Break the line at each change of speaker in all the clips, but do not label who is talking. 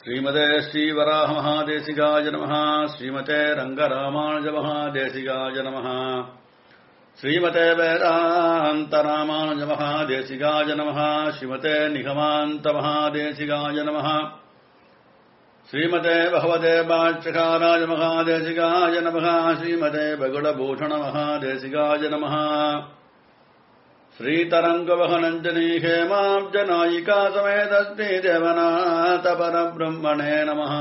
श्रीमते श्रीवराहमहादेशिकाय नमः श्रीमते रङ्गरामानुजमहादेशिकाय नमः श्रीमते वेदान्तरामानुजमहादेशिकाय नमः श्रीमते निगमान्तमहादेशिकाय नमः श्रीमते भगवते बाच्यकाराय महादेशिकाय नमः श्रीमते बगुलभूषणमहादेशिकाय नमः श्रीतरङ्गवहनञ्जनी हेमाब्जनायिका समेतस्मि देवनाथ परब्रह्मणे नमः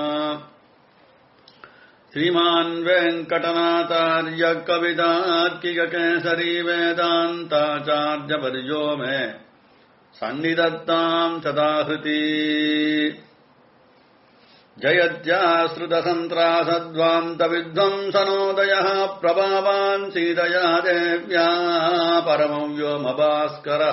श्रीमान् वेङ्कटनाथार्य कवितार्किककेसरी वेदान्ताचार्यपर्यो मे सन्निधत्ताम् सदाहृति जयत्याश्रुतसन्त्रासद्वान्तविध्वंसनोदयः प्रभावान् सीतया देव्या परमं व्योमभास्करः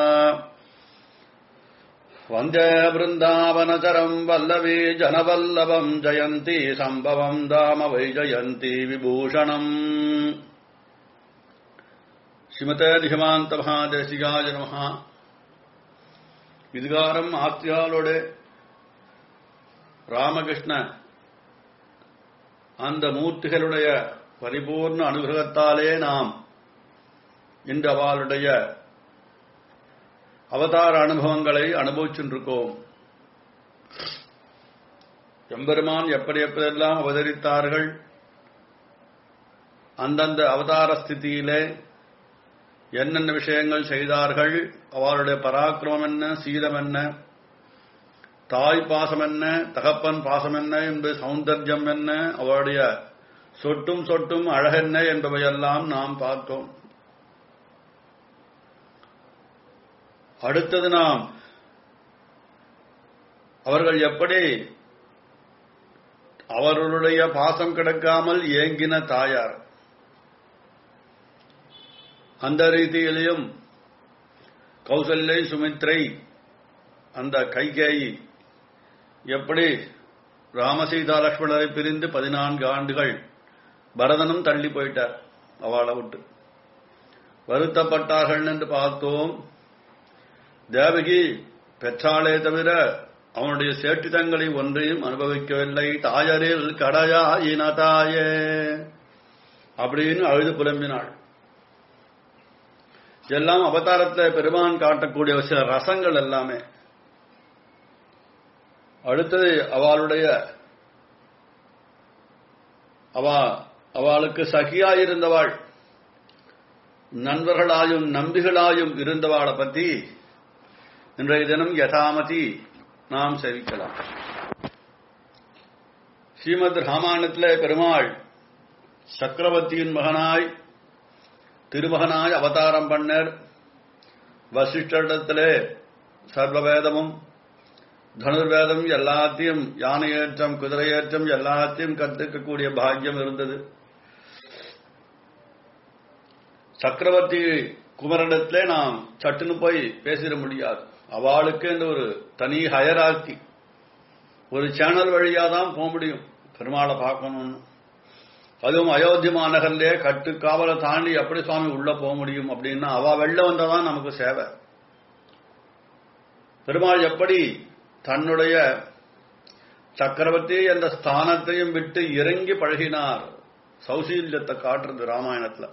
वन्दे वृन्दावनचरम् वल्लवी जनवल्लभम् जयन्ती सम्भवम् दाम वै जयन्ती विभूषणम् श्रीमते நிகமாந்தமகாதேசிகாய நமஹா இதுகாரம் ஆத்தியாலோட ராமகிருஷ்ண அந்த மூர்த்திகளுடைய பரிபூர்ண அனுகிரகத்தாலே நாம் இன்று அவளுடைய அவதார அனுபவங்களை அனுபவிச்சுருக்கோம் எம்பெருமான் எப்படி எப்படியெல்லாம் அவதரித்தார்கள் அந்தந்த அவதார ஸ்திதியிலே என்னென்ன விஷயங்கள் செய்தார்கள் அவளுடைய பராக்கிரமம் என்ன சீலம் என்ன தாய் பாசம் என்ன தகப்பன் பாசம் என்ன என்பது சௌந்தர்யம் என்ன அவருடைய சொட்டும் சொட்டும் அழகென்ன என்பவையெல்லாம் நாம் பார்த்தோம் அடுத்தது நாம் அவர்கள் எப்படி அவர்களுடைய பாசம் கிடக்காமல் ஏங்கின தாயார் அந்த ரீதியிலையும் கௌசல்யை சுமித்ரை அந்த கைகேயி எப்படி ராமசீதா லக்ஷ்மணரை பிரிந்து பதினான்கு ஆண்டுகள் பரதனும் தள்ளி போயிட்டார் அவளை விட்டு வருத்தப்பட்டார்கள் என்று பார்த்தோம் தேவகி பெற்றாலே தவிர அவனுடைய சேட்டிதங்களை ஒன்றையும் அனுபவிக்கவில்லை தாயரில் கடையாயின தாயே அப்படின்னு அழுது புலம்பினாள் எல்லாம் அவதாரத்தை பெருமான் காட்டக்கூடிய சில ரசங்கள் எல்லாமே அடுத்தது அவளுடைய அவ அவளுக்கு சகியாயிருந்தவாள் நண்பர்களாயும் நம்பிகளாயும் இருந்தவாளை பத்தி இன்றைய தினம் யதாமதி நாம் செவிக்கலாம் ஸ்ரீமத் ராமாயணத்திலே பெருமாள் சக்கரவர்த்தியின் மகனாய் திருமகனாய் அவதாரம் பண்ணர் வசிஷ்டரிடத்திலே சர்வவேதமும் தனுர்வேதம் எல்லாத்தையும் யானை ஏற்றம் குதிரை ஏற்றம் எல்லாத்தையும் கற்றுக்கக்கூடிய பாக்கியம் இருந்தது சக்கரவர்த்தி குமரனிடத்திலே நாம் சட்டுன்னு போய் பேசிட முடியாது அவளுக்கு என்று ஒரு தனி ஹயராக்கி ஒரு சேனல் வழியா தான் போக முடியும் பெருமாளை பார்க்கணும்னு அதுவும் அயோத்தி மாநகர்லே கட்டு காவலை தாண்டி எப்படி சுவாமி உள்ள போக முடியும் அப்படின்னா அவ வெளில வந்தாதான் நமக்கு சேவை பெருமாள் எப்படி தன்னுடைய சக்கரவர்த்தி என்ற ஸ்தானத்தையும் விட்டு இறங்கி பழகினார் சௌசீல்யத்தை காட்டுறது ராமாயணத்துல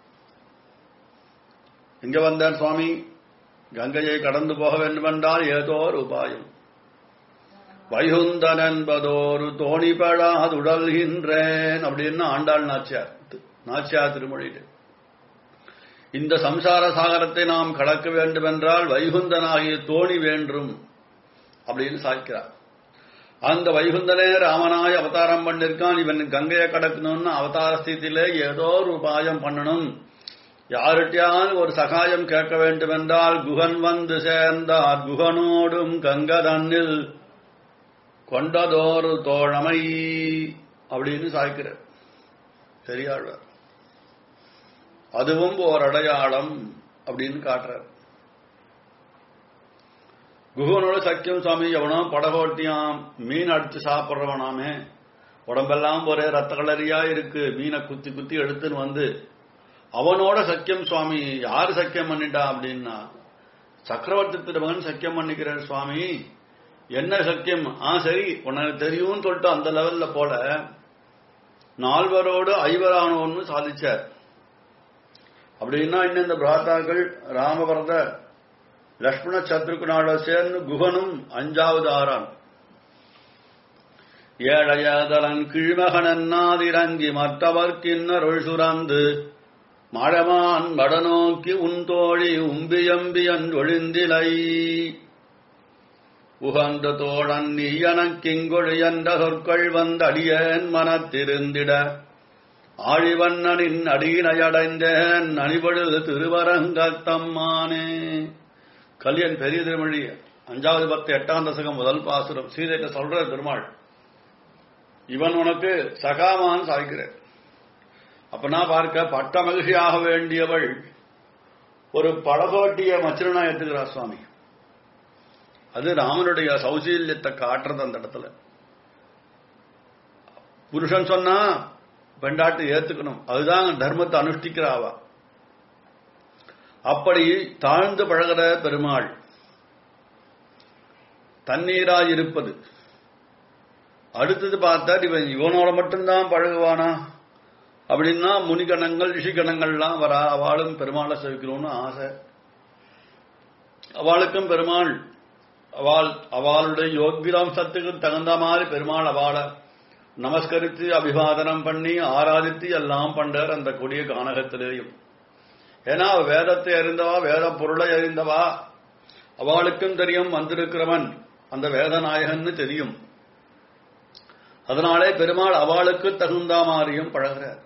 இங்க வந்தார் சுவாமி கங்கையை கடந்து போக வேண்டுமென்றால் ஏதோ ஒரு உபாயம் வைகுந்தன் என்பதோரு தோணிபழாதுடல்கின்றேன் அப்படின்னு ஆண்டாள் நாச்சியார் நாச்சியார் திருமொழியில் இந்த சம்சார சாகரத்தை நாம் கடக்க வேண்டுமென்றால் வைகுந்தனாகிய தோணி வேண்டும் அப்படின்னு சாய்க்கிறார் அந்த வைகுந்தனே ராமனாய் அவதாரம் பண்ணிருக்கான் இவன் கங்கையை கடக்கணும்னு அவதார ஸ்திதியிலே ஏதோ ஒரு உபாயம் பண்ணணும் யார்கிட்டயாவது ஒரு சகாயம் கேட்க வேண்டுமென்றால் குகன் வந்து சேர்ந்தார் குகனோடும் கங்கதன்னில் கொண்டதோரு தோழமை அப்படின்னு சாய்க்கிறார் சரியாழ்வார் அதுவும் ஓர் அடையாளம் அப்படின்னு காட்டுறார் குகனோட சக்கியம் சுவாமி எவனோ படகோட்டியாம் மீன் அடிச்சு சாப்பிட்றவனாமே உடம்பெல்லாம் ஒரே ரத்த கலரியா இருக்கு மீனை குத்தி குத்தி எடுத்துன்னு வந்து அவனோட சக்கியம் சுவாமி யாரு சக்கியம் பண்ணிட்டா அப்படின்னா சக்கரவர்த்தி திருமகன் சக்கியம் பண்ணிக்கிறார் சுவாமி என்ன சத்தியம் ஆ சரி உனக்கு தெரியும்னு சொல்லிட்டு அந்த லெவல்ல போல நால்வரோடு ஐவரானோன்னு சாதிச்சார் அப்படின்னா இன்னும் இந்த பிராத்தாக்கள் ராமபரத லக்ஷ்மண சத்ருகுணாட சேர்ந்து குகனும் அஞ்சாவது ஆறான் ஏழையதலன் கிழ்மகனன்னாதிரங்கி மற்றவர்க்கின்னருள் சுரந்து மழமான் வடநோக்கி உன் தோழி உம்பியம்பியன் ஒழிந்திலை உகந்த தோழன் நீ எனக்கிங்கொழி என்ற சொற்கள் வந்தடியேன் மனத்திருந்திட ஆழிவண்ணனின் அடியினையடைந்தேன் அணிபொழுது திருவரங்கத்தம்மானே கல்யன் பெரிய திருமொழி அஞ்சாவது பத்து எட்டாம் தசகம் முதல் பாசுரம் சீதைட்ட சொல்ற பெருமாள் இவன் உனக்கு சகாமான் சாய்க்கிறேன் அப்பனா பார்க்க பட்ட மகிழ்ச்சியாக வேண்டியவள் ஒரு பழகோட்டிய மச்சிரனா ஏத்துக்கிறா சுவாமி அது ராமனுடைய சௌசீல்யத்தை காட்டுறது அந்த இடத்துல புருஷன் சொன்னா பெண்டாட்டு ஏத்துக்கணும் அதுதான் தர்மத்தை அனுஷ்டிக்கிறாவா அப்படி தாழ்ந்து பழகிற பெருமாள் தண்ணீராய் இருப்பது அடுத்தது பார்த்தா இவன் இவனோட மட்டும்தான் பழகுவானா அப்படின்னா முனிகணங்கள் ரிஷிகணங்கள்லாம் வரா அவளும் பெருமாளை சேவிக்கணும்னு ஆசை அவளுக்கும் பெருமாள் அவள் அவளுடைய யோகிராம்சத்துக்கு தகுந்த மாதிரி பெருமாள் அவளை நமஸ்கரித்து அபிவாதனம் பண்ணி ஆராதித்து எல்லாம் பண்றார் அந்த கொடிய கானகத்திலேயும் ஏன்னா அவ வேதத்தை அறிந்தவா வேத பொருளை அறிந்தவா அவளுக்கும் தெரியும் வந்திருக்கிறவன் அந்த வேதநாயகன்னு தெரியும் அதனாலே பெருமாள் அவளுக்கு தகுந்த மாதிரியும் பழகிறார்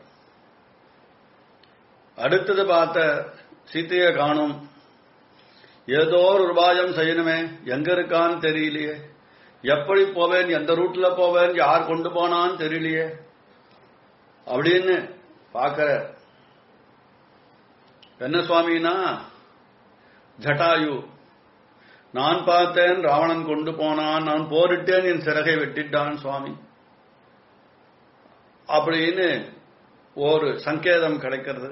அடுத்தது பார்த்த சீத்தையை காணும் ஏதோ ஒரு உபாயம் செய்யணுமே எங்க இருக்கான்னு தெரியலையே எப்படி போவேன் எந்த ரூட்ல போவேன் யார் கொண்டு போனான்னு தெரியலையே அப்படின்னு பார்க்கிற என்ன சுவாமினா ஜட்டாயு நான் பார்த்தேன் ராவணன் கொண்டு போனான் நான் போரிட்டேன் என் சிறகை வெட்டிட்டான் சுவாமி அப்படின்னு ஒரு சங்கேதம் கிடைக்கிறது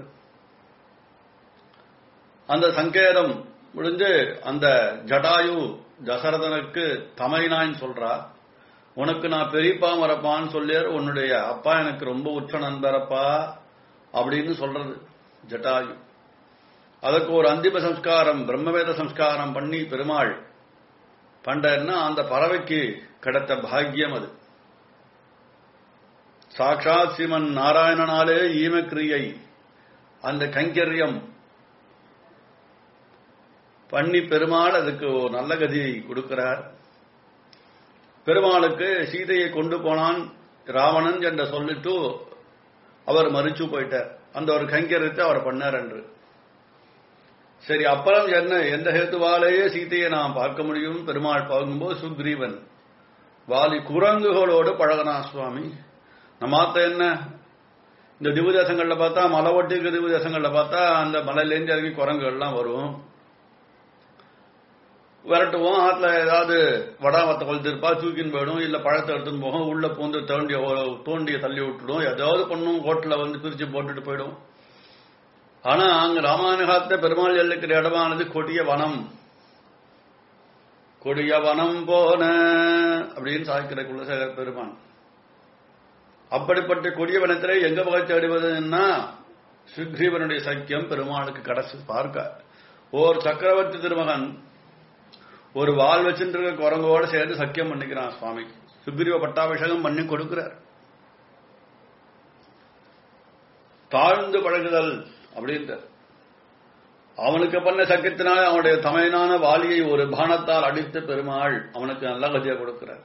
அந்த சங்கேதம் முடிஞ்சு அந்த ஜடாயு தசரதனுக்கு தமைனான்னு சொல்றா உனக்கு நான் பெரியப்பா மறப்பான்னு சொல்லியார் உன்னுடைய அப்பா எனக்கு ரொம்ப உற்ற நண்பரப்பா அப்படின்னு சொல்றது ஜட்டாயு அதற்கு ஒரு அந்திம சம்ஸ்காரம் பிரம்மவேத சம்ஸ்காரம் பண்ணி பெருமாள் பண்டன்னா அந்த பறவைக்கு கிடைத்த பாக்கியம் அது சாட்சாத் ஸ்ரீமன் நாராயணனாலே ஈமக்கிரியை அந்த கைங்கரியம் பண்ணி பெருமாள் அதுக்கு ஒரு நல்ல கதியை கொடுக்கிறார் பெருமாளுக்கு சீதையை கொண்டு போனான் ராவணன் என்று சொல்லிட்டு அவர் மறிச்சு போயிட்டார் அந்த ஒரு கைங்கரியத்தை அவர் பண்ணார் என்று சரி அப்புறம் என்ன எந்த ஹேத்துவாலேயே சீதையை நாம் பார்க்க முடியும் பெருமாள் பார்க்கும்போது சுக்ரீவன் வாலி குரங்குகளோடு பழகனா சுவாமி நம்மாத்த என்ன இந்த திவுதேசங்கள்ல பார்த்தா மலை ஒட்டிக்கு திவுதேசங்கள்ல பார்த்தா அந்த மலையிலேருந்து இறங்கி குரங்குகள்லாம் வரும் விரட்டுவோம் ஆத்துல ஏதாவது வடாமத்தை கொளுத்திருப்பா தூக்கின்னு போயிடும் இல்ல பழத்தை எடுத்துன்னு போகும் உள்ள பூந்து தோண்டிய தோண்டிய தள்ளி விட்டுடும் ஏதாவது பண்ணும் கோட்டில் வந்து பிரிச்சு போட்டுட்டு போயிடும் ஆனா அங்க ராமாயணகாலத்தை பெருமாள் எல்லைக்கிற இடமானது கொடிய வனம் கொடிய வனம் போன அப்படின்னு சாய்க்கிற குலசேகர் பெருமான் அப்படிப்பட்ட கொடிய வனத்திலே எங்க போய் தேடுவதுன்னா சுக்ரீவனுடைய சக்கியம் பெருமாளுக்கு கடைசி பார்க்க ஓர் சக்கரவர்த்தி திருமகன் ஒரு வால் வச்சுட்டு குரங்கோட சேர்ந்து சக்கியம் பண்ணிக்கிறான் சுவாமி சுக்ரீவ பட்டாபிஷேகம் பண்ணி கொடுக்கிறார் தாழ்ந்து பழகுதல் அப்படின்ற அவனுக்கு பண்ண சக்கியத்தினால அவனுடைய தமையனான வாலியை ஒரு பானத்தால் அடித்து பெருமாள் அவனுக்கு நல்ல கதியை கொடுக்கிறார்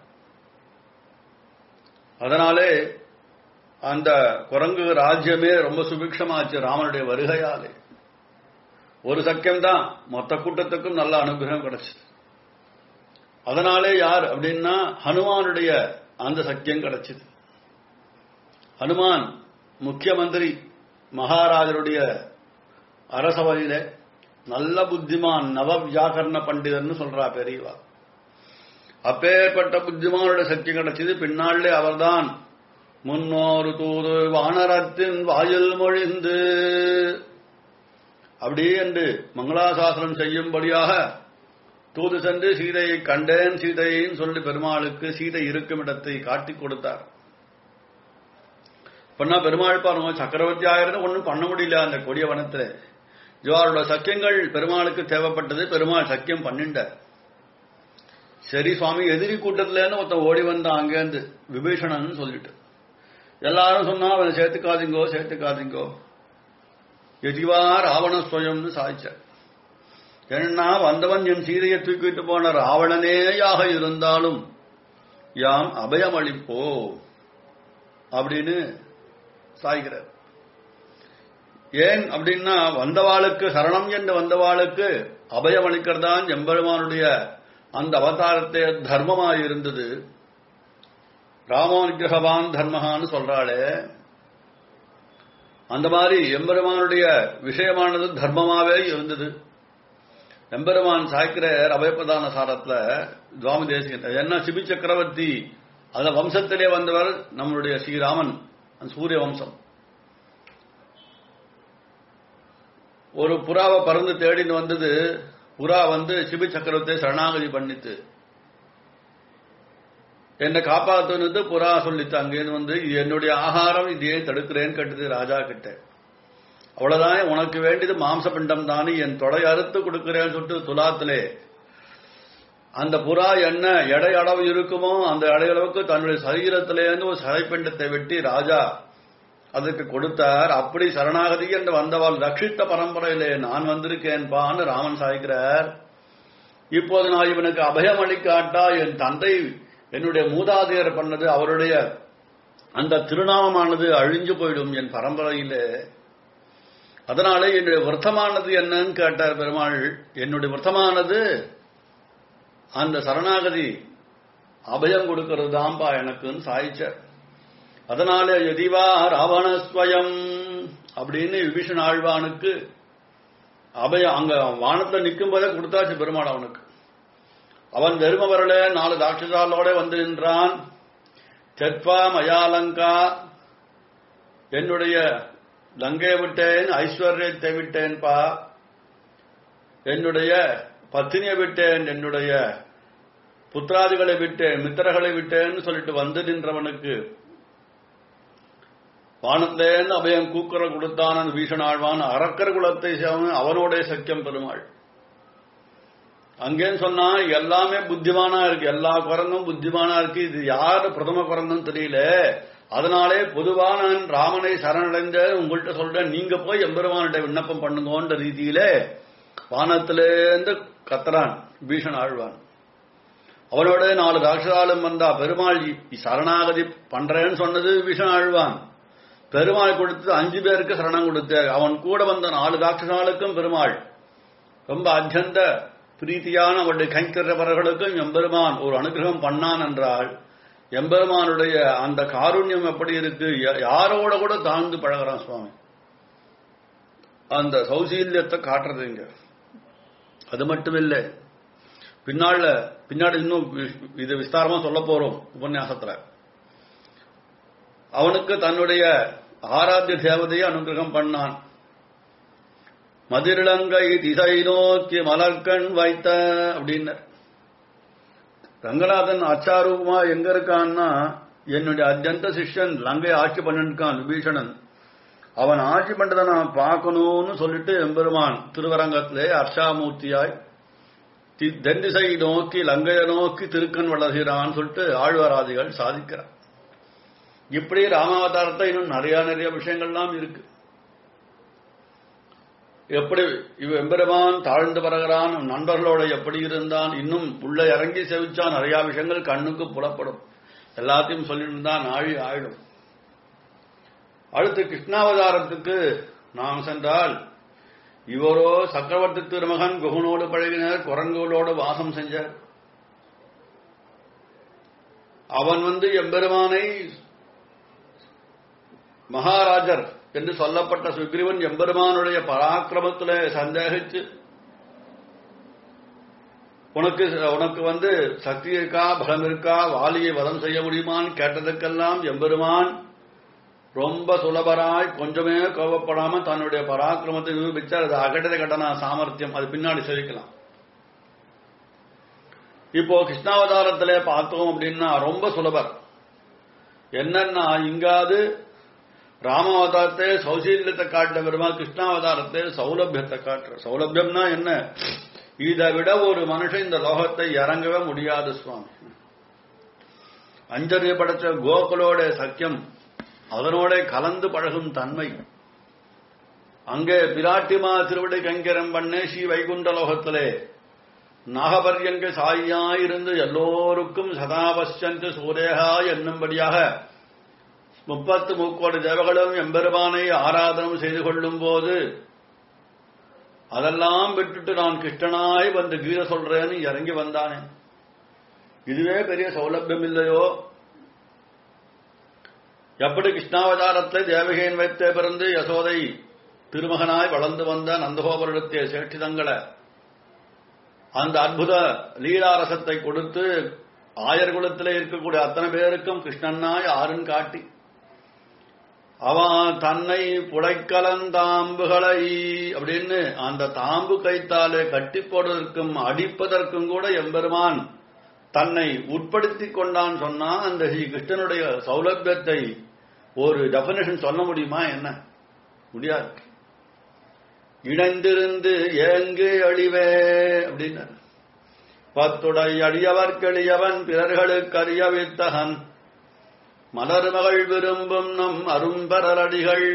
அதனாலே அந்த குரங்கு ராஜ்யமே ரொம்ப சுபிக்ஷமாச்சு ராமனுடைய வருகையாலே ஒரு சக்கியம் தான் மொத்த கூட்டத்துக்கும் நல்ல அனுகிரகம் கிடைச்சது அதனாலே யார் அப்படின்னா ஹனுமானுடைய அந்த சக்கியம் கிடைச்சது ஹனுமான் முக்கியமந்திரி மகாராஜருடைய அரசவையில நல்ல புத்திமான் நவ வியாக்கரண பண்டிதர்னு சொல்றா பெரியவா அப்பேற்பட்ட புத்திமானுடைய சக்தி கிடைச்சது பின்னாலே அவர்தான் முன்னோரு தூது வானரத்தின் வாயில் மொழிந்து அப்படி என்று மங்களாசாசனம் செய்யும்படியாக தூது சென்று சீதையை கண்டேன் சீதையின்னு சொல்லி பெருமாளுக்கு சீதை இருக்கும் இடத்தை காட்டிக் கொடுத்தார் பண்ணா பெருமாள் பாருங்க சக்கரவர்த்தி ஆயிரம் ஒன்றும் பண்ண முடியல அந்த கொடிய வனத்துல இவரோட சக்கியங்கள் பெருமாளுக்கு தேவைப்பட்டது பெருமாள் சக்கியம் பண்ணிண்டார் சரி சுவாமி எதிரி கூட்டத்துல இருந்து ஒருத்தன் ஓடி வந்தான் அங்கேருந்து விபீஷணன் சொல்லிட்டு எல்லாரும் சொன்னா அவனை சேர்த்துக்காதீங்கோ சேர்த்துக்காதீங்கோ எதிவா ராவண சுயம்னு சாதிச்சார் ஏன்னா வந்தவன் என் சீதையை தூக்கிட்டு போன ராவணனேயாக இருந்தாலும் யாம் அபயம் அளிப்போ அப்படின்னு சாய்கிறார் ஏன் அப்படின்னா வந்தவாளுக்கு சரணம் என்று வந்தவாளுக்கு அபயம் அளிக்கிறதான் எம்பெருமானுடைய அந்த அவதாரத்தை தர்மமாக இருந்தது ராமோனுகிரகவான் தர்மகான்னு சொல்றாளே அந்த மாதிரி எம்பெருமானுடைய விஷயமானது தர்மமாவே இருந்தது எம்பெருமான் சாய்க்கிறார் அபயப்பிரதான சாரத்துல துவாமி தேசிக என்ன சிபி சக்கரவர்த்தி அந்த வம்சத்திலே வந்தவர் நம்மளுடைய ஸ்ரீராமன் அந்த சூரிய வம்சம் ஒரு புறாவை பறந்து தேடின்னு வந்தது புறா வந்து சிபி சக்கரவர்த்தியை சரணாகதி பண்ணித்து என்னை காப்பாத்துனது புறா சொல்லித்து அங்கேருந்து வந்து இது என்னுடைய ஆகாரம் இது ஏன் தடுக்கிறேன்னு கேட்டது ராஜா கிட்ட அவ்வளவுதான் உனக்கு வேண்டியது மாம்ச பிண்டம் தானே என் தொடை அறுத்து கொடுக்கிறேன்னு சொல்லிட்டு துலாத்திலே அந்த புறா என்ன எடை அளவு இருக்குமோ அந்த எடை அளவுக்கு தன்னுடைய சரீரத்திலேருந்து ஒரு சதைப்பிண்டத்தை வெட்டி ராஜா அதுக்கு கொடுத்தார் அப்படி சரணாகதி என்று வந்தவாள் ரட்சித்த பரம்பரையிலே நான் வந்திருக்கேன்பான்னு ராமன் சாய்க்கிறார் இப்போது நான் இவனுக்கு அபயம் அளிக்காட்டா என் தந்தை என்னுடைய மூதாதையர் பண்ணது அவருடைய அந்த திருநாமமானது அழிஞ்சு போயிடும் என் பரம்பரையிலே அதனாலே என்னுடைய விரதமானது என்னன்னு கேட்டார் பெருமாள் என்னுடைய விரதமானது அந்த சரணாகதி அபயம் கொடுக்கிறது தான்பா எனக்குன்னு சாய்ச்சார் அதனாலே எதிவா ராவணஸ்வயம் அப்படின்னு விபீஷன் ஆழ்வானுக்கு அபயம் அங்க வானத்துல நிற்கும் போதே கொடுத்தாச்சு பெருமாள் அவனுக்கு அவன் வெறும வரல நாலு தாட்சசாலோட வந்து நின்றான் தெத்வா மயாலங்கா என்னுடைய லங்கை விட்டேன் ஐஸ்வர்யத்தை விட்டேன்பா என்னுடைய பத்தினியை விட்டேன் என்னுடைய புத்திராதிகளை விட்டேன் மித்திரர்களை விட்டேன்னு சொல்லிட்டு வந்து நின்றவனுக்கு வானத்திலேருந்து அபயம் கூக்குற கொடுத்தான் அந்த வீஷனாழ்வான் அரக்கர் குலத்தை சேர்வன் அவனோட சக்கியம் பெருமாள் அங்கேன்னு சொன்னா எல்லாமே புத்திமானா இருக்கு எல்லா குரங்கும் புத்திமானா இருக்கு இது யாரு பிரதம குரங்கும் தெரியல அதனாலே பொதுவா நான் ராமனை சரணடைந்த உங்கள்கிட்ட சொல்றேன் நீங்க போய் எம்பெருமான்கிட்ட விண்ணப்பம் பண்ணுங்கன்ற ரீதியில வானத்திலேருந்து கத்துறான் பீஷன் ஆழ்வான் அவனோட நாலு ராட்சசாலும் வந்தா பெருமாள் சரணாகதி பண்றேன்னு சொன்னது பீஷன் ஆழ்வான் பெருமாள் கொடுத்து அஞ்சு பேருக்கு சரணம் கொடுத்த அவன் கூட வந்த நாலு ராட்சசாலுக்கும் பெருமாள் ரொம்ப அத்தியந்த பிரீத்தியான அவருடைய கைங்கரவர்களுக்கும் எம்பெருமான் ஒரு அனுகிரகம் பண்ணான் என்றால் எம்பெருமானுடைய அந்த காருண்யம் எப்படி இருக்கு யாரோட கூட தாழ்ந்து பழகிறான் சுவாமி அந்த சௌசீல்யத்தை காட்டுறது இங்க அது மட்டும் இல்லை பின்னால பின்னாடி இன்னும் இது விஸ்தாரமா சொல்ல போறோம் உபன்யாசத்துல அவனுக்கு தன்னுடைய ஆராத்திய தேவதையை அனுகிரகம் பண்ணான் மதிரிளங்கை திசை நோக்கி மலர்கண் வைத்த அப்படின்னு ரங்கநாதன் அச்சாரூபமா எங்க இருக்கான்னா என்னுடைய அத்தியந்த சிஷ்யன் லங்கை ஆட்சி பண்ணிருக்கான் விபீஷணன் அவன் ஆட்சி பண்றதை நான் பார்க்கணும்னு சொல்லிட்டு எம்பெருமான் திருவரங்கத்திலே அர்ஷாமூர்த்தியாய் தென்திசை நோக்கி லங்கையை நோக்கி திருக்கண் வளர்கிறான் சொல்லிட்டு ஆழ்வாராதிகள் சாதிக்கிறார் இப்படி ராமாவதாரத்தை இன்னும் நிறைய நிறைய விஷயங்கள்லாம் இருக்கு எப்படி இவ எம்பெருமான் தாழ்ந்து பறகிறான் நண்பர்களோட எப்படி இருந்தான் இன்னும் உள்ள இறங்கி செவிச்சா நிறைய விஷயங்கள் கண்ணுக்கு புலப்படும் எல்லாத்தையும் சொல்லிட்டு தான் நாழி ஆயிடும் அடுத்து கிருஷ்ணாவதாரத்துக்கு நாம் சென்றால் இவரோ சக்கரவர்த்தி திருமகன் குகனோடு பழகினர் குரங்குகளோடு வாசம் செஞ்சார் அவன் வந்து எம்பெருமானை மகாராஜர் என்று சொல்லப்பட்ட சுக்ரீவன் எம்பெருமானுடைய பராக்கிரமத்தில் சந்தேகிச்சு உனக்கு உனக்கு வந்து சக்தி இருக்கா பலம் இருக்கா வாலியை வதம் செய்ய முடியுமான்னு கேட்டதுக்கெல்லாம் எம்பெருமான் ரொம்ப சுலபராய் கொஞ்சமே கோபப்படாம தன்னுடைய பராக்கிரமத்தை நிரூபிச்சார் அது அகடத கடனா சாமர்த்தியம் அது பின்னாடி சொல்லிக்கலாம் இப்போ கிருஷ்ணாவதாரத்திலே பார்த்தோம் அப்படின்னா ரொம்ப சுலபர் என்னன்னா இங்காது ராமாவதாரத்தை சௌசீல்யத்தை காட்டுற பெருமாள் கிருஷ்ணாவதாரத்தை சௌலபியத்தை காட்டுற சௌலபியம்னா என்ன இதை விட ஒரு மனுஷன் இந்த லோகத்தை இறங்கவே முடியாது சுவாமி அஞ்சறிய படைச்ச கோகுலோட சக்கியம் அதனோட கலந்து பழகும் தன்மை அங்கே பிராட்டிமா திருவிடை கங்கரம் பண்ணே ஸ்ரீ வைகுண்ட லோகத்திலே நாகபர்யங்க சாயியாயிருந்து எல்லோருக்கும் சதாபஷ்யந்து சூரேகா என்னும்படியாக முப்பத்து முக்கோடி தேவகளும் எம்பெருமானை ஆராதனம் செய்து கொள்ளும் போது அதெல்லாம் விட்டுட்டு நான் கிருஷ்ணனாய் வந்து கீத சொல்றேன்னு இறங்கி வந்தானே இதுவே பெரிய சௌலபியம் இல்லையோ எப்படி கிருஷ்ணாவதாரத்தை தேவகேன் வைத்தே பிறந்து யசோதை திருமகனாய் வளர்ந்து வந்த நந்தகோபுரத்தை சேட்சிதங்களை அந்த அற்புத லீலாரசத்தை கொடுத்து ஆயர் குலத்திலே இருக்கக்கூடிய அத்தனை பேருக்கும் கிருஷ்ணனாய் ஆறுன்னு காட்டி அவன் தன்னை புடைக்கலந்தாம்புகளை அப்படின்னு அந்த தாம்பு கைத்தாலே கட்டி போடுவதற்கும் அடிப்பதற்கும் கூட எம்பெருமான் தன்னை உட்படுத்திக் கொண்டான் சொன்னா அந்த ஸ்ரீ கிருஷ்ணனுடைய சௌலபியத்தை ஒரு டெபனேஷன் சொல்ல முடியுமா என்ன முடியாது இணைந்திருந்து ஏங்கு அழிவே அப்படின்னு பத்துடை அடியவர்க்கெளியவன் பிறர்களுக்கு அறியவித்தகன் மலர்மகள் விரும்பும் நம் அரும்பரடிகள்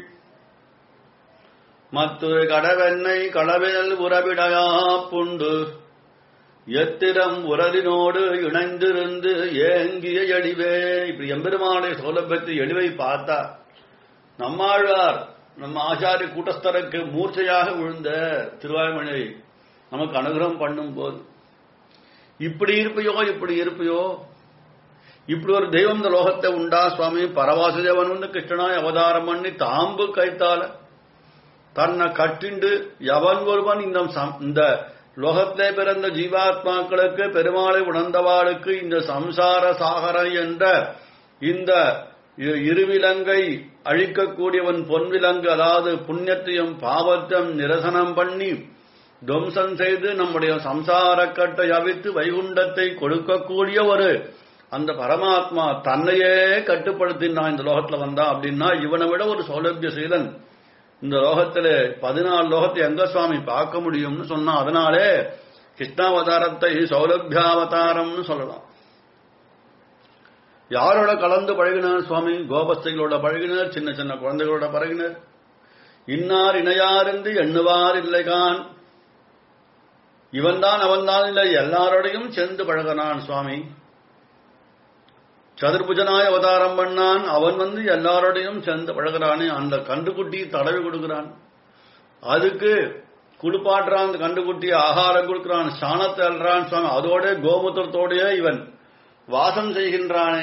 மத்து கடவெண்ணை களவேல் உறவிடையா புண்டு எத்திரம் உரலினோடு இணைந்திருந்து ஏங்கிய எழிவே இப்படி எம்பெருமானுடைய சௌலபியத்தை எழிவை பார்த்தா நம்மாழ்வார் நம்ம ஆச்சாரிய கூட்டஸ்தருக்கு மூர்ச்சையாக விழுந்த திருவாய்மொழி நமக்கு அனுகிரகம் பண்ணும் போது இப்படி இருப்பையோ இப்படி இருப்பையோ இப்படி ஒரு தெய்வம் இந்த லோகத்தை உண்டா சுவாமி பரவாசுதேவன் வந்து கிருஷ்ணனாய் அவதாரம் பண்ணி தாம்பு கைத்தால தன்னை கட்டிண்டு எவன் ஒருவன் இந்த சம்- இந்த லோகத்திலே பிறந்த ஜீவாத்மாக்களுக்கு பெருமாளை உணர்ந்தவாளுக்கு இந்த சம்சார சாகரம் என்ற இந்த இ- இருவிலங்கை அழிக்கக்கூடியவன் பொன்விலங்கு அதாவது புண்ணியத்தையும் பாவத்தையும் நிரசனம் பண்ணி துவம்சம் செய்து நம்முடைய சம்சார கட்டை அவித்து வைகுண்டத்தை கொடுக்கக்கூடிய ஒரு அந்த பரமாத்மா தன்னையே கட்டுப்படுத்தினான் இந்த லோகத்துல வந்தான் அப்படின்னா இவனை விட ஒரு சௌலபிய சீலன் இந்த லோகத்திலே பதினாலு லோகத்தை எங்க சுவாமி பார்க்க முடியும்னு சொன்னா அதனாலே கிருஷ்ணாவதாரத்தை சௌலபியாவதாரம்னு சொல்லலாம் யாரோட கலந்து பழகினார் சுவாமி கோபஸ்தைகளோட பழகினர் சின்ன சின்ன குழந்தைகளோட பழகினர் இன்னார் இணையாருந்து எண்ணுவார் இல்லைகான் இவன்தான் அவன்தான் இல்லை எல்லாரோடையும் சேர்ந்து பழகினான் சுவாமி சதுர்புஜனாய் அவதாரம் பண்ணான் அவன் வந்து எல்லாரோடையும் சேர்ந்து பழகிறானே அந்த கண்டுக்குட்டி தடவி கொடுக்கிறான் அதுக்கு குளிப்பாட்டுறான் அந்த கண்டுக்குட்டி ஆகாரம் கொடுக்கிறான் சாணத்தை அல்றான் சுவாமி அதோட கோமுத்திரத்தோடயே இவன் வாசம் செய்கின்றானே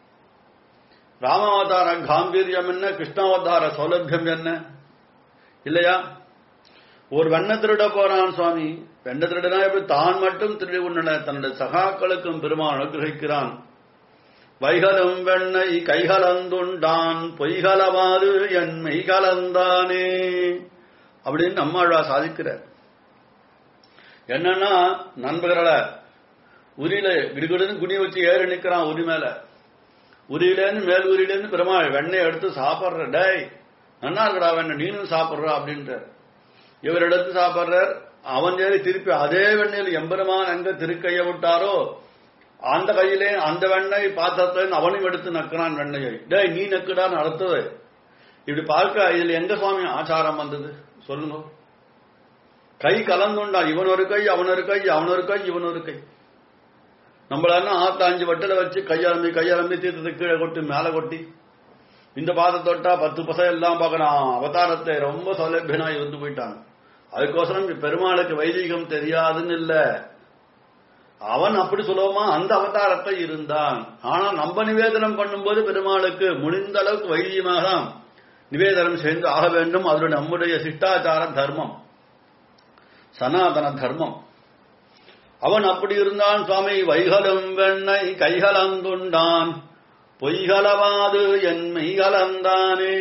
ராமாவதார காம்பீரியம் என்ன கிருஷ்ணாவதார சௌலபியம் என்ன இல்லையா ஒரு வெண்ண திருட போறான் சுவாமி வெண்ண திருடனா எப்படி தான் மட்டும் திருடி உண்ணல தன்னுடைய சகாக்களுக்கும் பெருமான் அனுகிரகிக்கிறான் வைகலும் வெண்ணை கைகலந்துண்டான் பொய்கலவாறு என் மெய்கலந்தானே அப்படின்னு நம்மாழ்வா சாதிக்கிறார் என்னன்னா நண்பர்களை உரியில கிடுகிடுன்னு குனி வச்சு ஏறி நிக்கிறான் உரி மேல உரியிலேருந்து மேல் உரியிலேருந்து பெருமாள் வெண்ணெய் எடுத்து சாப்பிடுற டேய் நன்னா இருக்கடா வெண்ணெய் நீனும் சாப்பிடுற அப்படின்ற இவர் எடுத்து சாப்பிடுறார் அவன் ஏறி திருப்பி அதே வெண்ணெயில் எம்பெருமான் எங்க திருக்கைய விட்டாரோ அந்த கையிலே அந்த வெண்ணெய் பாத்திரத்தை அவனையும் எடுத்து நக்கிறான் வெண்ணையை டேய் நீ நக்குடான்னு அடுத்தது இப்படி பார்க்க இதுல எங்க சுவாமி ஆச்சாரம் வந்தது சொல்லுங்க கை கலந்துண்டா இவன் ஒரு கை அவன் ஒரு கை அவன் ஒரு கை இவன் ஒரு கை நம்மளான ஆத்த அஞ்சு வட்டில வச்சு கையலம்பி கையலம்பி தீர்த்தத்தை கீழே கொட்டி மேல கொட்டி இந்த பாதம் தொட்டா பத்து பசங்க எல்லாம் பார்க்கணும் அவதாரத்தை ரொம்ப சௌலபியனாய் வந்து போயிட்டாங்க அதுக்கோசரம் பெருமாளுக்கு வைதிகம் தெரியாதுன்னு இல்ல அவன் அப்படி சுலபமா அந்த அவதாரத்தை இருந்தான் ஆனா நம்ம நிவேதனம் பண்ணும்போது பெருமாளுக்கு முடிந்த அளவுக்கு வைதிகமாக தான் நிவேதனம் செய்து ஆக வேண்டும் அதோட நம்முடைய சிஷ்டாச்சார தர்மம் சனாதன தர்மம் அவன் அப்படி இருந்தான் சுவாமி வைகலும் வெண்ணை கைகலந்துண்டான் பொய்கலவாது என் மெய்கலந்தானே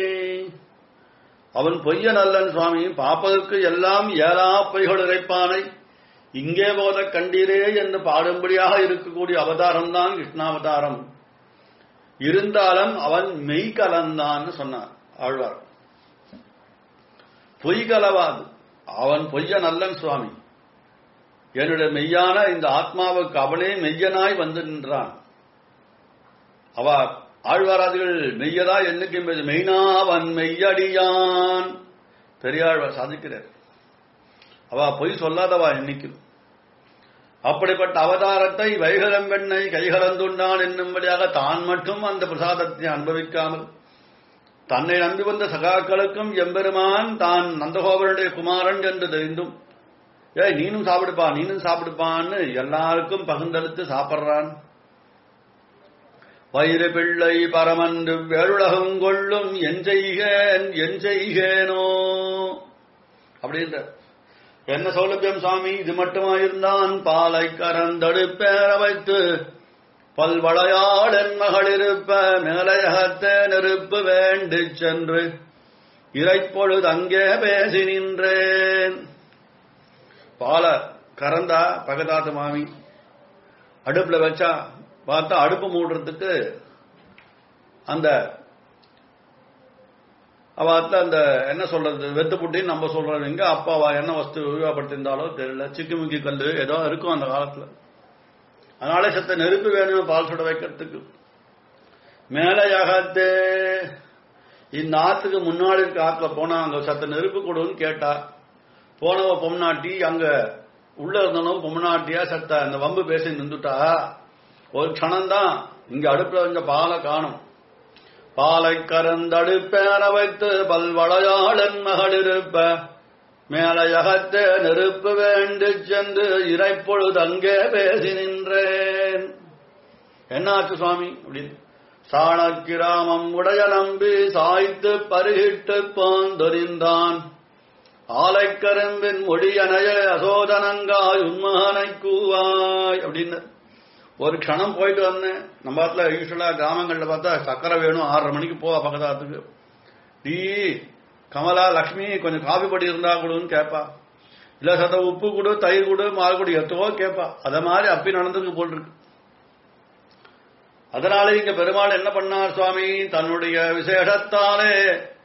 அவன் பொய்யன் அல்லன் சுவாமி பாப்பதற்கு எல்லாம் ஏலா பொய்கள் இறைப்பானை இங்கே போத கண்டீரே என்று பாடும்படியாக இருக்கக்கூடிய அவதாரம் தான் கிருஷ்ணாவதாரம் இருந்தாலும் அவன் மெய் கலந்தான்னு சொன்னார் ஆழ்வார் பொய் கலவாது அவன் பொய்ய நல்லன் சுவாமி என்னுடைய மெய்யான இந்த ஆத்மாவுக்கு அவனே மெய்யனாய் வந்து நின்றான் அவ ஆழ்வாராதிகள் மெய்யதா என்னைக்கு மெய்னாவன் மெய்யடியான் பெரியாழ்வார் சாதிக்கிறார் அவ பொய் சொல்லாதவா என்னைக்கும் அப்படிப்பட்ட அவதாரத்தை வைகலம் பெண்ணை கைகலந்துண்டான் என்னும்படியாக தான் மட்டும் அந்த பிரசாதத்தை அனுபவிக்காமல் தன்னை நம்பி வந்த சகாக்களுக்கும் எம்பெருமான் தான் நந்தகோபருடைய குமாரன் என்று தெரிந்தும் ஏய் நீனும் சாப்பிடுப்பா நீனும் சாப்பிடுப்பான்னு எல்லாருக்கும் பகிர்ந்தெடுத்து சாப்பிடுறான் வயிறு பிள்ளை பரமன்று வேளுலகம் கொள்ளும் என் செய்கேன் என் செய்கேனோ அப்படின்ற என்ன சௌலபியம் சுவாமி இது மட்டுமா இருந்தான் பாலை கரந்தடுப்பேற வைத்து பல்வளையாளன் மகளிருப்ப மேலையகத்தே நெருப்பு வேண்டு சென்று இறைப்பொழுது அங்கே பேசி நின்றேன் பால கறந்தா பகதாத்து மாமி அடுப்புல வச்சா பார்த்தா அடுப்பு மூடுறதுக்கு அந்த அவாத்துல அந்த என்ன சொல்றது வெத்து புட்டின்னு நம்ம சொல்றது எங்க அப்பாவா என்ன வஸ்து உபயோகப்படுத்திருந்தாலோ தெரியல சிக்கிமுக்கி கல்லு ஏதோ இருக்கும் அந்த காலத்துல அதனால சத்த நெருப்பு வேணும் பால் சுட வைக்கிறதுக்கு மேலையகத்தே இந்த ஆத்துக்கு முன்னாடி இருக்க ஆத்துல போனா அங்க சத்த நெருப்பு கொடுன்னு கேட்டா போனவ பொம்னாட்டி அங்க உள்ள இருந்தனும் பொம்னாட்டியா சத்த அந்த வம்பு பேசி நின்றுட்டா ஒரு க்ஷணம் தான் இங்க அடுப்புல கொஞ்ச பாலை காணும் பாலை கரந்தடுப்பேற வைத்து பல்வளையாளன் மகளிருப்ப மேலையகத்தே நெருப்பு வேண்டு சென்று இறைப்பொழுது அங்கே பேசி நின்றேன் என்னாச்சு சுவாமி அப்படின்னு சாணக்கிராமம் உடைய நம்பி சாய்த்து பருகிட்டு போந்தொரிந்தான் ஆலைக்கரும்பின் மொழியனைய அசோதனங்காய் உண்மகனை கூவாய் அப்படின்னு ஒரு க்ஷணம் போயிட்டு வந்தேன் நம்ம இடத்துல யூஸ்வலா கிராமங்கள்ல பார்த்தா சக்கரை வேணும் ஆறரை மணிக்கு போவா பக்கத்தாத்துக்கு டீ கமலா லக்ஷ்மி கொஞ்சம் காபி பொடி இருந்தா கொடுன்னு கேட்பா இல்ல சத்த உப்பு கொடு தயிர் கொடு மால் கொடு எத்தவோ கேட்பா அத மாதிரி அப்பி நடந்திருக்கு போல் இருக்கு அதனால இங்க பெருமாள் என்ன பண்ணார் சுவாமி தன்னுடைய விசேஷத்தாலே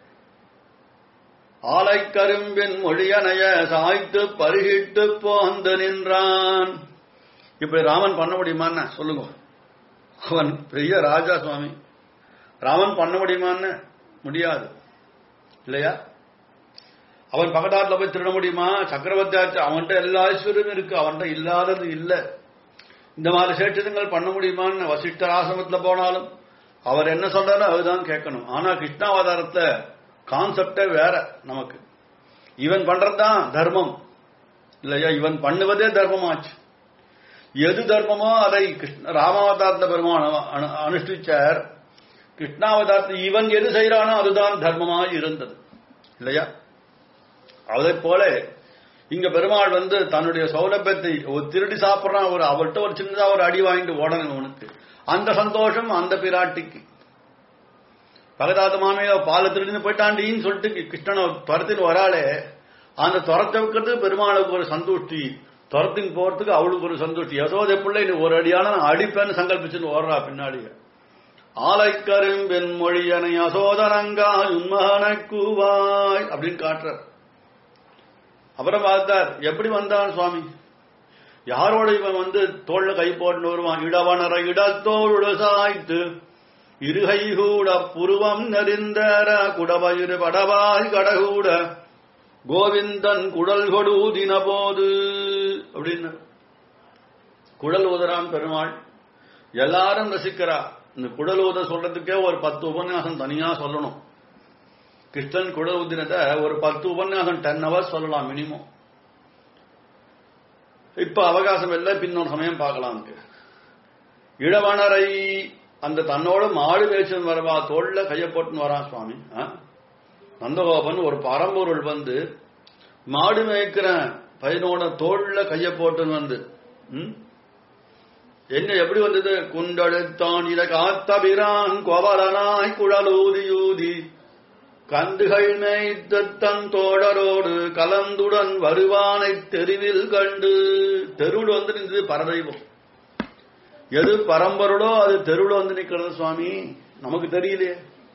ஆலைக்கரும்பின் மொழியனைய சாய்த்து பருகிட்டு போந்து நின்றான் இப்படி ராமன் பண்ண முடியுமான்னு சொல்லுங்க அவன் பெரிய ராஜா சுவாமி ராமன் பண்ண முடியுமான்னு முடியாது இல்லையா அவன் பக்கத்தாத்துல போய் திருட முடியுமா சக்கரவர்த்தி ஆச்சு அவன்கிட்ட எல்லா ஐஸ்வர்யமும் இருக்கு அவன்கிட்ட இல்லாதது இல்ல இந்த மாதிரி சேட்சங்கள் பண்ண முடியுமான்னு வசிஷ்டர் ஆசிரமத்துல போனாலும் அவர் என்ன சொல்றாரோ அதுதான் கேட்கணும் ஆனா கிருஷ்ணாவதாரத்தை கான்செப்டே வேற நமக்கு இவன் பண்றதுதான் தர்மம் இல்லையா இவன் பண்ணுவதே தர்மமாச்சு எது தர்மமோ அதை கிருஷ்ண ராமாவதாரத்த பெருமான் அனு- அனுஷ்டிச்சார் கிருஷ்ணாவதாரத்தை இவன் எது செய்யறானோ அதுதான் தர்மமாய் இருந்தது இல்லையா அதை போல இங்க பெருமாள் வந்து தன்னுடைய சௌலபியத்தை ஒரு திருடி சாப்பிடுறான் ஒரு அவர்கிட்ட ஒரு சின்னதா ஒரு அடி வாங்கிட்டு ஓடணும் அவனுக்கு அந்த சந்தோஷம் அந்த பிராட்டிக்கு பகதாத மாமையோ பால திருடின்னு போயிட்டாண்டின்னு சொல்லிட்டு கிருஷ்ணனை துரத்தின்னு வராளே அந்த துரத்த வைக்கிறது பெருமாளுக்கு ஒரு சந்தோஷ்டி துரத்தின் போறதுக்கு அவளுக்கு ஒரு சந்தோஷ்டி யசோதை பிள்ளை நீ ஒரு அடியான நான் அடிப்பேன்னு சங்கல்பிச்சுன்னு ஓடுறா பின்னாடி ஆலைக்கரும்பின் மொழியனை அசோதனங்காய் உண்மகனை கூவாய் அப்படின்னு காட்டுறார் அப்புறம் பார்த்தார் எப்படி வந்தான் சுவாமி யாரோட இவன் வந்து தோல்ல கை போட்டு வருவான் இடவனர இடத்தோடு சாய்த்து இருகை கூட புருவம் நெறிந்தர குடவயிறு படவாய் கடகூட கோவிந்தன் குடல் கொடூதின போது அப்படின்னு குடல் ஊதராம் பெருமாள் எல்லாரும் ரசிக்கிறா இந்த குடல் ஊத சொல்றதுக்கே ஒரு பத்து உபன்யாசம் தனியா சொல்லணும் கிருஷ்ணன் குடல் ஊதினத்தை ஒரு பத்து உபன்யாசம் டென் ஹவர்ஸ் சொல்லலாம் மினிமம் இப்ப அவகாசம் இல்லை பின்னொரு சமயம் பார்க்கலாம் இளவனரை அந்த தன்னோட மாடு மேய்ச்சல் வரவா தோல்ல கைய போட்டுன்னு வரான் சுவாமி ஆ? நந்தகோபன் ஒரு பரம்பொருள் வந்து மாடு மேய்க்கிற பையனோட தோல்ல கைய போட்டுன்னு வந்து ம்? என்ன எப்படி வந்தது குண்டெடுத்தான் இத காத்தபிரான் கோவலனாய் குழலூதி ஊதி கந்துகள் மேய்த்து தன் தோழரோடு கலந்துடன் வருவானை தெருவில் கண்டு தெருவில் வந்து நின்றது பரதெய்வம் எது பரம்பொருளோ அது தெருவில் வந்து நிக்கிறது சுவாமி நமக்கு தெரியலையே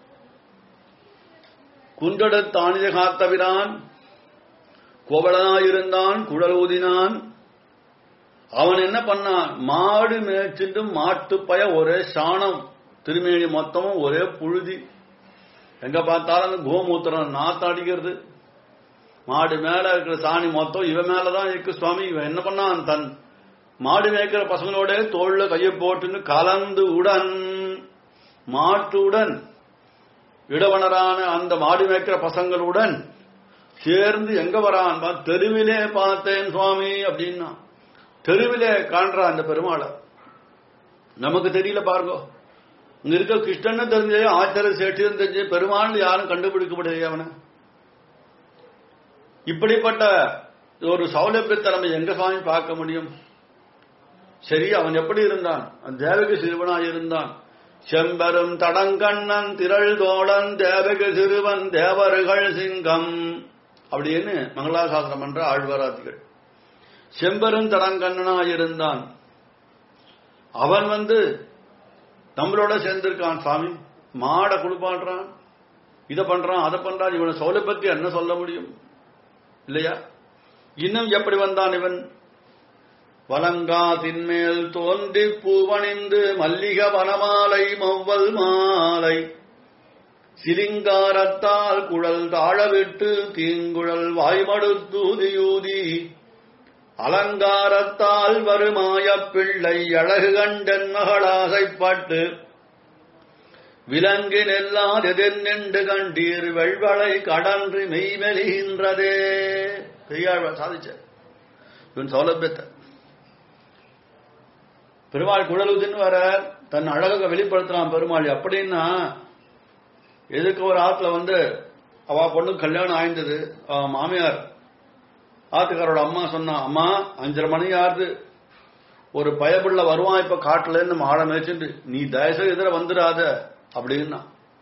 குன்றெடுத்து ஆணித காத்தவிரான் கோவலனாயிருந்தான் குழல் ஊதினான் அவன் என்ன பண்ணான் மாடு மேய்ச்சிட்டு மாட்டு பய ஒரே சாணம் திருமேனி மொத்தமும் ஒரே புழுதி எங்க பார்த்தாலும் அந்த கோமூத்திரம் நாத்தம் அடிக்கிறது மாடு மேல இருக்கிற சாணி மொத்தம் இவன் மேலதான் இருக்கு சுவாமி இவன் என்ன பண்ணான் தன் மாடு மேய்க்கிற பசங்களோட தோல்ல கையை போட்டுன்னு கலந்து உடன் மாட்டுடன் இடவனரான அந்த மாடு மேய்க்கிற பசங்களுடன் சேர்ந்து எங்க வரான் பா- தெருவிலே பார்த்தேன் சுவாமி அப்படின்னா தெருவிலே காண்றான் அந்த பெருமாளை நமக்கு தெரியல பாருங்க இங்க இருக்க கிருஷ்ணன் தெரிஞ்சு ஆச்சாரிய சேட்டியும் தெரிஞ்சு பெருமாள் யாரும் கண்டுபிடிக்க முடியாது அவனை இப்படிப்பட்ட ஒரு சௌலபியத்தை நம்ம எங்க சுவாமி பார்க்க முடியும் சரி அவன் எப்படி இருந்தான் அவன் தேவகி சிறுவனாய் இருந்தான் செம்பரும் தடங்கண்ணன் திரள் தோழன் தேவகி சிறுவன் தேவர்கள் சிங்கம் அப்படின்னு மங்களாசாசனம் பண்ற ஆழ்வாராதிகள் செம்பரும் தடங்கண்ணனாய் இருந்தான் அவன் வந்து நம்மளோட சேர்ந்திருக்கான் சாமி மாடை குளிப்பாடுறான் இதை பண்றான் அதை பண்றான் இவனை சௌலபத்தி என்ன சொல்ல முடியும் இல்லையா இன்னும் எப்படி வந்தான் இவன் வலங்காதின் மேல் தோன்றி பூவணிந்து மல்லிக வனமாலை மௌவல் மாலை சிலிங்காரத்தால் குழல் தாழவிட்டு தீங்குழல் வாய்மடுத்தூதியூதி அலங்காரத்தால் வருமாயப் பிள்ளை அழகு கண்டன் மகளாசைப்பட்டு விலங்கு நெல்லாதெதிர் நின்று கண்டீர் வெள்வளை கடன்று மெய்மெலிகின்றதே பெரியாழ்வார் சாதிச்ச இவன் சௌலபியத்தை பெருமாள் குழலுதுன்னு வர தன் அழகை வெளிப்படுத்துறான் பெருமாள் அப்படின்னா எதுக்கு ஒரு ஆத்துல வந்து அவ பொண்ணு கல்யாணம் ஆயிருந்தது அவ மாமியார் ஆத்துக்காரோட அம்மா சொன்னா அம்மா அஞ்சரை மணி ஆறுது ஒரு பயப்புள்ள வருவான் இப்ப காட்டுல நம்ம ஆழ மேய்ச்சிட்டு நீ தயவுசெய்து எதிர வந்துடாத அப்படின்னா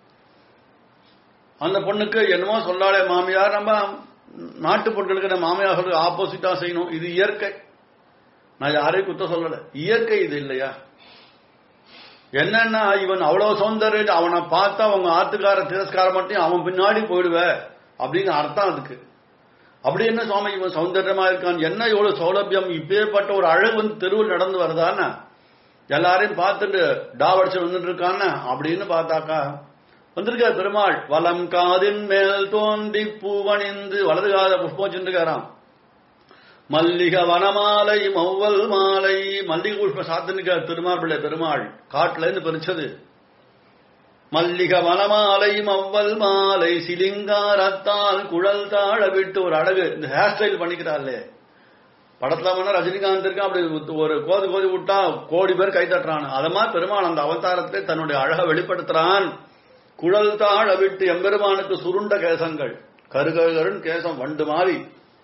அந்த பொண்ணுக்கு என்னமோ சொல்லாலே மாமியார் நம்ம நாட்டு பொருட்களுக்கு நம்ம மாமியார் சொல்றது ஆப்போசிட்டா செய்யணும் இது இயற்கை நான் யாரையும் குத்த சொல்லல இயற்கை இது இல்லையா என்னன்னா இவன் அவ்வளவு சௌந்தர்யம் அவனை பார்த்தா அவங்க ஆத்துக்கார திரஸ்காரம் மட்டும் அவன் பின்னாடி போயிடுவ அப்படின்னு அர்த்தம் அதுக்கு அப்படி என்ன சுவாமி இவன் சௌந்தர்யமா இருக்கான் என்ன இவ்வளவு சௌலபியம் இப்பேற்பட்ட ஒரு அழகு வந்து தெருவில் நடந்து வருதானே எல்லாரையும் பார்த்துட்டு டாவடிச்சு வந்துட்டு இருக்கான்னு அப்படின்னு பார்த்தாக்கா வந்திருக்கார் பெருமாள் வலம் காதின் மேல் தோண்டி பூவணிந்து வலது காத புஷ்பம் சென்றுக்காராம் மல்லிக வனமாலை மௌவல் மாலை மல்லிகை புஷ்ப சாத்தனுக்கார் திருமார்பிள்ளை பெருமாள் காட்டுல இருந்து பறிச்சது மல்லிக வனமாலை மவ்வல் மாலை சிலிங்காரத்தால் குழல் தாழ விட்டு ஒரு அழகு இந்த ஹேர் ஸ்டைல் பண்ணிக்கிறாள்லே படத்துல வேணா ரஜினிகாந்த் இருக்கா அப்படி ஒரு கோது கோதி விட்டா கோடி பேர் கை தட்டுறான் அத மாதிரி பெருமாள் அந்த அவதாரத்திலே தன்னுடைய அழகை வெளிப்படுத்துறான் குழல் தாழ விட்டு எம்பெருமானுக்கு சுருண்ட கேசங்கள் கருகருன்னு கேசம் வண்டு மாறி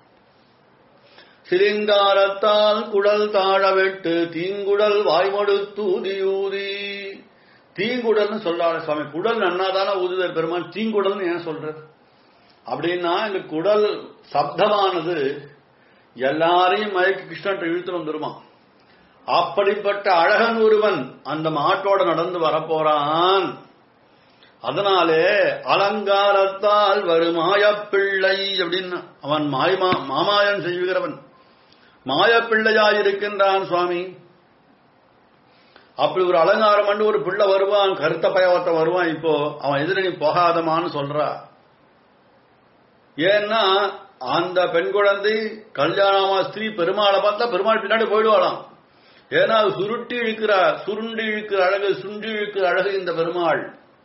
சிலிங்காரத்தால் குழல் தாழ விட்டு தீங்குடல் வாய்மடுத்து ஊதி தீங்குடல்னு சொல்றாரு சுவாமி குடல் நன்னாதான ஊதுதல் பெருமான் தீங்குடல்னு ஏன் சொல்ற அப்படின்னா இந்த குடல் சப்தமானது எல்லாரையும் மயக்கி கிருஷ்ணன் இழுத்து வந்துருமா அப்படிப்பட்ட அழகன் ஒருவன் அந்த மாட்டோட நடந்து வரப்போறான் அதனாலே அலங்காரத்தால் வருமாயப் பிள்ளை அப்படின்னு அவன் மாயமா மாமாயன் செய்கிறவன் மாயப்பிள்ளையாயிருக்கின்றான் சுவாமி அப்படி ஒரு அலங்காரம் பண்ணி ஒரு பிள்ளை வருவான் கருத்த பயவத்தை வருவான் இப்போ அவன் எதிர நீ போகாதமான்னு சொல்றா ஏன்னா அந்த பெண் குழந்தை கல்யாணமா ஸ்திரீ பெருமாளை பார்த்தா பெருமாள் பின்னாடி போயிடுவாளாம் ஏன்னா அது சுருட்டி இழுக்கிற சுருண்டி இழுக்கிற அழகு சுண்டி இழுக்கிற அழகு இந்த பெருமாள்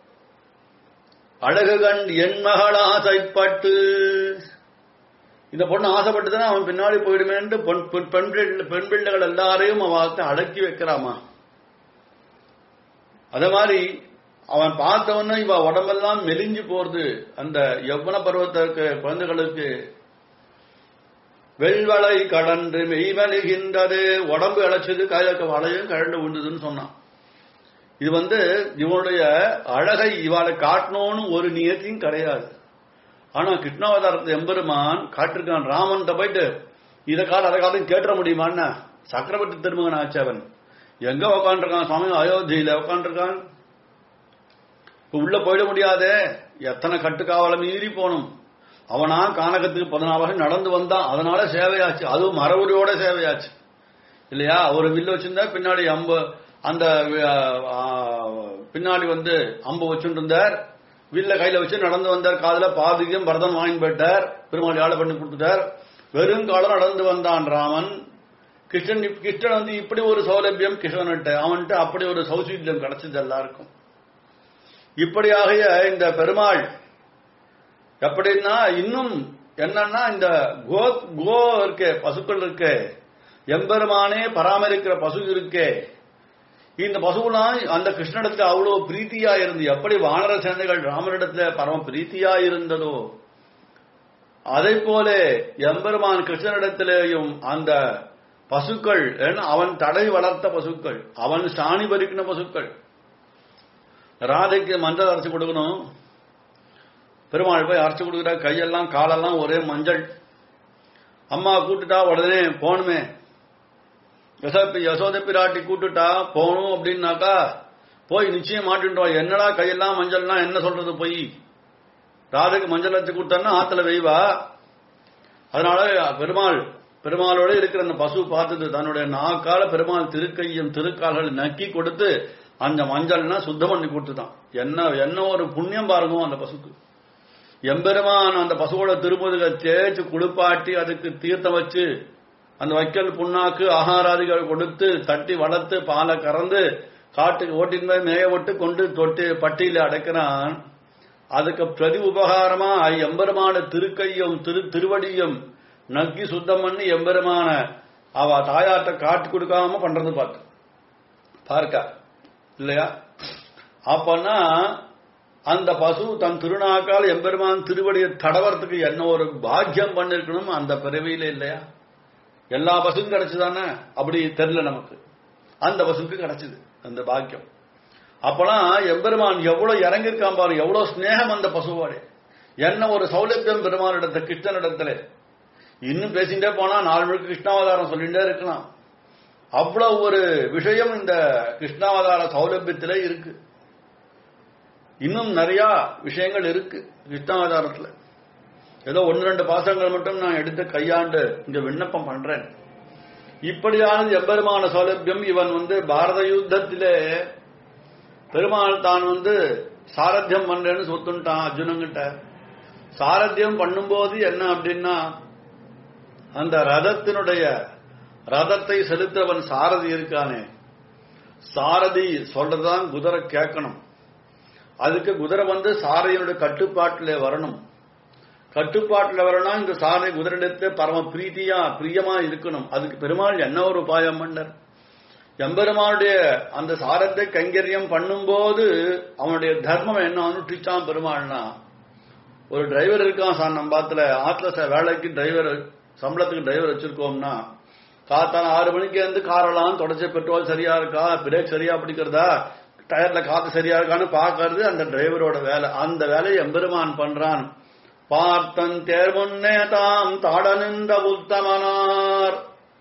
அழகு கண் என் மகள் ஆசைப்பட்டு இந்த பொண்ணு ஆசைப்பட்டுதானே அவன் பின்னாடி போயிடுமேன்ட்டு பெண் பெண் பெண் பிள்ளை- பெண் பிள்ளைகள் எல்லாரையும் அவன் அடக்கி வைக்கிறாமா அதே மாதிரி அவன் பார்த்தவன இவ உடம்பெல்லாம் மெலிஞ்சு போறது அந்த யவ்வன பருவத்திற்கு குழந்தைகளுக்கு வெள்வளை கடன்று மெய்வழுகின்றது உடம்பு இழைச்சது கையக்க வளையும் கழண்டு விழுந்ததுன்னு சொன்னான் இது வந்து இவனுடைய அழகை இவாளை காட்டணும்னு ஒரு நியத்தியும் கிடையாது ஆனா கிருஷ்ணாவதாரத்தை எம்பெருமான் காட்டிருக்கான் ராமன் போயிட்டு இதை கால அதை காலம் கேட்டுற முடியுமான்னு சக்கரவர்த்தி திருமகன் ஆச்சு அவன் எங்க உக்காண்டிருக்கான் சுவாமி அயோத்தியில உக்காண்டிருக்கான் இப்ப உள்ள போயிட முடியாதே எத்தனை கட்டுக்காவலை மீறி போகணும் அவனா கானகத்துக்கு பதினாறு நடந்து வந்தான் அதனால சேவையாச்சு அதுவும் மரபுரியோட சேவையாச்சு இல்லையா ஒரு வில்லு வச்சிருந்தா பின்னாடி அம்பு அந்த ஆ, பின்னாடி வந்து அம்பு வச்சுட்டு இருந்தார் வில்ல கையில வச்சு நடந்து வந்தார் காதுல பாதிக்கும் பரதம் வாங்கி போயிட்டார் பெருமாள் யாழை பண்ணி கொடுத்துட்டார் வெறும் காலம் நடந்து வந்தான் ராமன் கிருஷ்ணன் இப்- கிருஷ்ணன் வந்து இப்படி ஒரு சௌலபியம் கிருஷ்ணன்கிட்ட அவன்கிட்ட அப்படி ஒரு சௌசீல்யம் கிடைச்சது எல்லாருக்கும் இப்படியாக இந்த பெருமாள் எப்படின்னா இன்னும் என்னன்னா இந்த கோ கோ இருக்கே பசுக்கள் இருக்கே எம்பெருமானே பராமரிக்கிற பசு இருக்கே இந்த பசுலாம் அந்த கிருஷ்ணனிடத்துல அவ்வளவு பிரீத்தியா இருந்து எப்படி வானர சேனைகள் ராமனிடத்துல பரம பிரீத்தியா இருந்ததோ அதை போல எம்பெருமான் கிருஷ்ணனிடத்திலேயும் அந்த பசுக்கள் ஏன்னா அவன் தடை வளர்த்த பசுக்கள் அவன் சாணி பறிக்கின பசுக்கள் ராதைக்கு மஞ்சள் அரைச்சு கொடுக்கணும் பெருமாள் போய் அரைச்சு கொடுக்குற கையெல்லாம் காலெல்லாம் ஒரே மஞ்சள் அம்மா கூட்டுட்டா உடனே போகணுமே யசோபி யசோத பிராட்டி கூட்டுட்டா போகணும் அப்படின்னாக்கா போய் நிச்சயம் மாட்டின்றோம் என்னடா கையெல்லாம் மஞ்சள்னா என்ன சொல்றது போய் ராதைக்கு மஞ்சள் வச்சு கொடுத்தான்னா ஆத்துல வெய்வா அதனால பெருமாள் பெருமாளோட இருக்கிற அந்த பசு பார்த்தது தன்னுடைய நாக்கால பெருமாள் திருக்கையும் திருக்கால்கள் நக்கி கொடுத்து அந்த மஞ்சள்னா சுத்தம் பண்ணி கொடுத்துட்டான் என்ன என்ன ஒரு புண்ணியம் பாருங்க அந்த பசுக்கு எம்பெருமான் அந்த பசுவோட திருமுதுக தேய்ச்சு குளிப்பாட்டி அதுக்கு தீர்த்தம் வச்சு அந்த வைக்கல் புண்ணாக்கு ஆகாராதிகள் கொடுத்து தட்டி வளர்த்து பாலை கறந்து காட்டுக்கு ஓட்டின் போய் மேய விட்டு கொண்டு தொட்டி பட்டியில அடைக்கிறான் அதுக்கு பிரதி உபகாரமா எம்பெருமான திருக்கையும் திரு திருவடியும் நக்கி சுத்தம் பண்ணி எம்பெருமான அவ தாயாட்ட காட்டி கொடுக்காம பண்றது பார்த்து பார்க்க இல்லையா அப்பன்னா அந்த பசு தன் திருநாக்கால் எம்பெருமான் திருவடியை தடவறதுக்கு என்ன ஒரு பாக்கியம் பண்ணிருக்கணும் அந்த பிறவியில இல்லையா எல்லா பசுக்கும் கிடைச்சுதானே அப்படி தெரியல நமக்கு அந்த பசுக்கு கிடைச்சது அந்த பாக்கியம் அப்பெல்லாம் எம்பெருமான் எவ்வளவு இறங்கியிருக்கான் பாரு எவ்வளவு ஸ்நேகம் அந்த பசுவோட என்ன ஒரு சௌலபியம் பெருமானிடத்த கிருஷ்ணனிடத்துல இன்னும் பேசிட்டே போனா நாலு மணிக்கு கிருஷ்ணாவதாரம் சொல்லிட்டே இருக்கலாம் அவ்வளவு ஒரு விஷயம் இந்த கிருஷ்ணாவதார சௌலபியத்திலே இருக்கு இன்னும் நிறைய விஷயங்கள் இருக்கு கிருஷ்ணாவதாரத்துல ஏதோ ஒன்னு ரெண்டு பாசங்கள் மட்டும் நான் எடுத்து கையாண்டு இங்க விண்ணப்பம் பண்றேன் இப்படியானது எம்பெருமான சௌலபியம் இவன் வந்து பாரத யுத்தத்திலே பெருமாள் தான் வந்து சாரத்தியம் பண்றேன்னு சொத்துட்டான் அர்ஜுனங்கிட்ட சாரத்தியம் பண்ணும்போது என்ன அப்படின்னா அந்த ரதத்தினுடைய ரதத்தை செலுத்தவன் சாரதி இருக்கானே சாரதி சொல்றதுதான் குதிரை கேட்கணும் அதுக்கு குதிரை வந்து சாரதியினுடைய கட்டுப்பாட்டில் வரணும் கட்டுப்பாட்டில் வரணும் இந்த சாரதி குதிரையிடத்து பரம பிரீத்தியா பிரியமா இருக்கணும் அதுக்கு பெருமாள் என்ன ஒரு உபாயம் பண்ணர் எம்பெருமானுடைய அந்த சாரத்தை கைங்கரியம் பண்ணும்போது அவனுடைய தர்மம் என்ன அனுஷ்டிச்சான் பெருமாள்னா ஒரு டிரைவர் இருக்கான் சார் நம்ம பாத்துல ஆத்துல ச- வேலைக்கு டிரைவர் சம்பளத்துக்கு டிரைவர் வச்சிருக்கோம்னா காத்தால ஆறு மணிக்கு வந்து காரெல்லாம் தொடச்ச பெட்ரோல் சரியா இருக்கா பிரேக் சரியா பிடிக்கிறதா டயர்ல காத்து சரியா இருக்கான்னு பாக்குறது அந்த டிரைவரோட வேலை அந்த வேலையை எம்பெருமான் பண்றான் பார்த்தன் தேர்முன்னே தாம் தாட நின்ற உத்தமனார்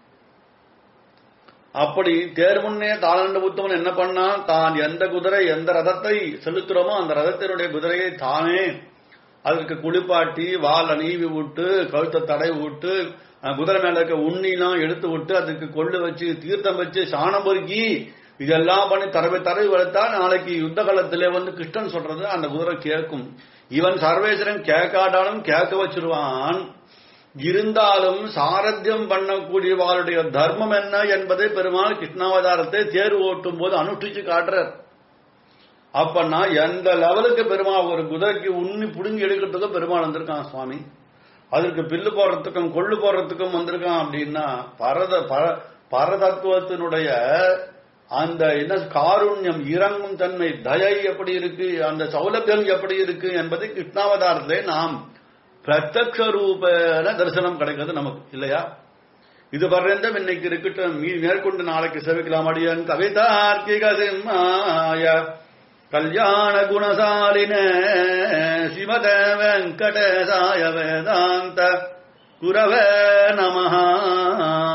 அப்படி தேர் முன்னே தாளண்ட புத்தவன் என்ன பண்ணான் தான் எந்த குதிரை எந்த ரதத்தை செலுத்துறோமோ அந்த ரதத்தினுடைய குதிரையை தானே அதற்கு குளிப்பாட்டி வால் நீவி விட்டு கழுத்தை தடை விட்டு அஹ், குதிரை மேல இருக்க உண்ணிலாம் எடுத்து விட்டு அதுக்கு கொள்ளு வச்சு தீர்த்தம் வச்சு சாணம் பொறுக்கி இதெல்லாம் பண்ணி தரவை தரவி வளர்த்தா நாளைக்கு யுத்த காலத்திலே வந்து கிருஷ்ணன் சொல்றது அந்த குதிரை கேட்கும் இவன் சர்வேஸ்வரன் கேட்காட்டாலும் கேட்க வச்சிருவான் இருந்தாலும் சாரத்தியம் பண்ணக்கூடியவாளுடைய தர்மம் என்ன என்பதை பெருமாள் கிருஷ்ணாவதாரத்தை தேர்வு ஓட்டும் போது அனுஷ்டிச்சு காட்டுறார் அப்பன்னா எந்த லெவலுக்கு பெருமாள் ஒரு குதிரைக்கு உண்ணி புடுங்கி எடுக்கிறதுக்கும் பெருமாள் வந்திருக்கான் சுவாமி அதற்கு பில்லு போடுறதுக்கும் கொள்ளு போடுறதுக்கும் வந்திருக்கான் அப்படின்னா பரத பர- பரதத்துவத்தினுடைய அந்த என்ன காருண்யம் இறங்கும் தன்மை தயை எப்படி இருக்கு அந்த சௌலபியம் எப்படி இருக்கு என்பதை கிருஷ்ணாவதாரத்திலே நாம் பிரத்யக்ஷ ரூபேன தரிசனம் கிடைக்கிறது நமக்கு இல்லையா இது பர்யந்தம் இன்னைக்கு இருக்கட்டும் மீ மேற்கொண்டு நாளைக்கு செவிக்கலாம் அடியன் கவிதார்க்கிக சிம்மாய கல்யாண குணசாலின சிவத வெங்கடசாய வேதாந்த குரவ நமஹா